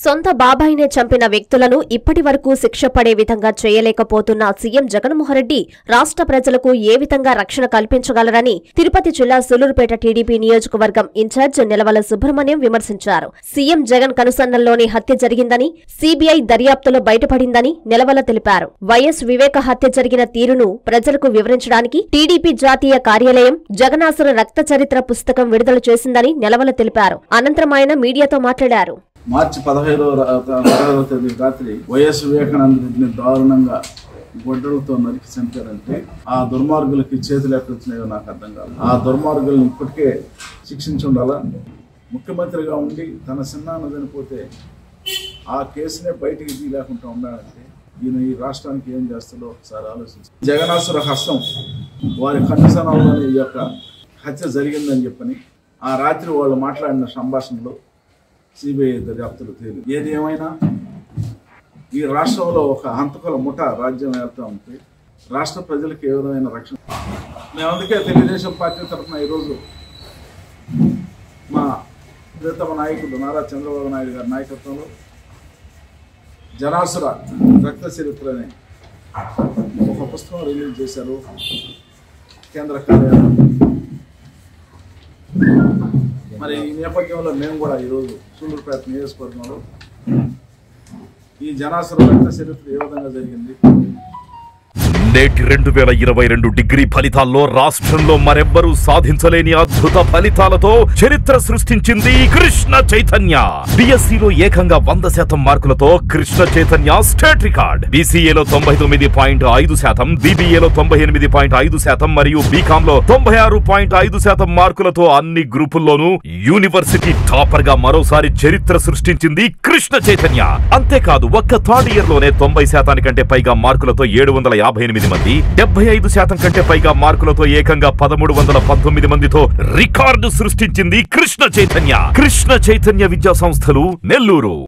సొంత బాబాయినే చంపిన వ్యక్తులను ఇప్పటి వరకు శిక్ష పడే విధంగా చేయలేకపోతున్న సీఎం జగన్మోహన్రెడ్డి రాష్ట్ర ప్రజలకు ఏ విధంగా రక్షణ కల్పించగలరని తిరుపతి జిల్లా సులూరుపేట టీడీపీ నియోజకవర్గం ఇన్ఛార్జ్ నిలవల సుబ్రహ్మణ్యం విమర్శించారు సీఎం జగన్ కనుసన్నల్లోనే హత్య జరిగిందని సీబీఐ దర్యాప్తులో బయటపడిందని నిలవల తెలిపారు వైఎస్ వివేక హత్య జరిగిన తీరును ప్రజలకు వివరించడానికి టీడీపీ జాతీయ కార్యాలయం జగనాసుర రక్త చరిత్ర పుస్తకం విడుదల చేసిందని నిలవల తెలిపారు అనంతరం ఆయన మీడియాతో మాట్లాడారు మార్చి పదహైదవ రా- పదహైదవ తేదీ రాత్రి వైఎస్ వివేకానంద రెడ్డిని దారుణంగా గొడ్డలతో నరికి చంపారంటే ఆ దుర్మార్గులకి చేతులు ఎక్కడ వచ్చినాయో నాకు అర్థం కాదు ఆ దుర్మార్గుల్ని ఇప్పటికే శిక్షించి ఉండాలా ముఖ్యమంత్రిగా ఉండి తన చిన్నాన్న చనిపోతే ఆ కేసునే బయటికి తీయలేకుండా ఉండాలంటే ఈయన ఈ రాష్ట్రానికి ఏం చేస్తాడో ఒకసారి ఆలోచించి జగనాసుర హస్తం వారి కన్నుసనంలోని ఈ యొక్క హత్య జరిగిందని చెప్పని ఆ రాత్రి వాళ్ళు మాట్లాడిన సంభాషణలో సిబిఐ దర్యాప్తులు తేలి ఏది ఏమైనా ఈ రాష్ట్రంలో ఒక హంతకుల ముఠ రాజ్యం వెళ్తూ ఉంటే రాష్ట్ర ప్రజలకు ఏ విధమైన రక్షణ మేము అందుకే తెలుగుదేశం పార్టీ తరఫున ఈరోజు మా ప్రియతమ నాయకుడు నారా చంద్రబాబు నాయుడు గారి నాయకత్వంలో జనాసుర రక్త చరిత్ర అనే ఒక పుస్తకం రిలీజ్ చేశారు కేంద్ర కార్యాలయం మరి ఈ నేపథ్యంలో మేము కూడా ఈరోజు సూళ్ళూరుపేట నియోజకవర్గంలో ఈ జనాసుర రక్త చరిత్ర ఏ విధంగా జరిగింది నేటి రెండు వేల ఇరవై రెండు డిగ్రీ ఫలితాల్లో రాష్ట్రంలో మరెవ్వరూ సాధించలేని అద్భుత ఫలితాలతో చరిత్ర సృష్టించింది కృష్ణ చైతన్య బిఎస్సిలో ఏకంగా వంద శాతం మార్కులతో కృష్ణ చైతన్య స్టేట్ రికార్డ్ బీసీఏలో తొంభై తొమ్మిది పాయింట్ ఐదు శాతం బీబీఏలో తొంభై ఎనిమిది పాయింట్ ఐదు శాతం మరియు బీకామ్ లో తొంభై ఆరు పాయింట్ ఐదు శాతం మార్కులతో అన్ని గ్రూపుల్లోనూ యూనివర్సిటీ టాపర్ గా మరోసారి చరిత్ర సృష్టించింది కృష్ణ చైతన్య అంతేకాదు ఒక్క థర్డ్ ఇయర్ లోనే తొంభై శాతానికంటే పైగా మార్కులతో ఏడు వందల యాభై ఎనిమిది మంది డెబ్బై ఐదు శాతం కంటే పైగా మార్కులతో ఏకంగా పదమూడు వందల పంతొమ్మిది మందితో రికార్డు సృష్టించింది కృష్ణ చైతన్య కృష్ణ చైతన్య విద్యా సంస్థలు నెల్లూరు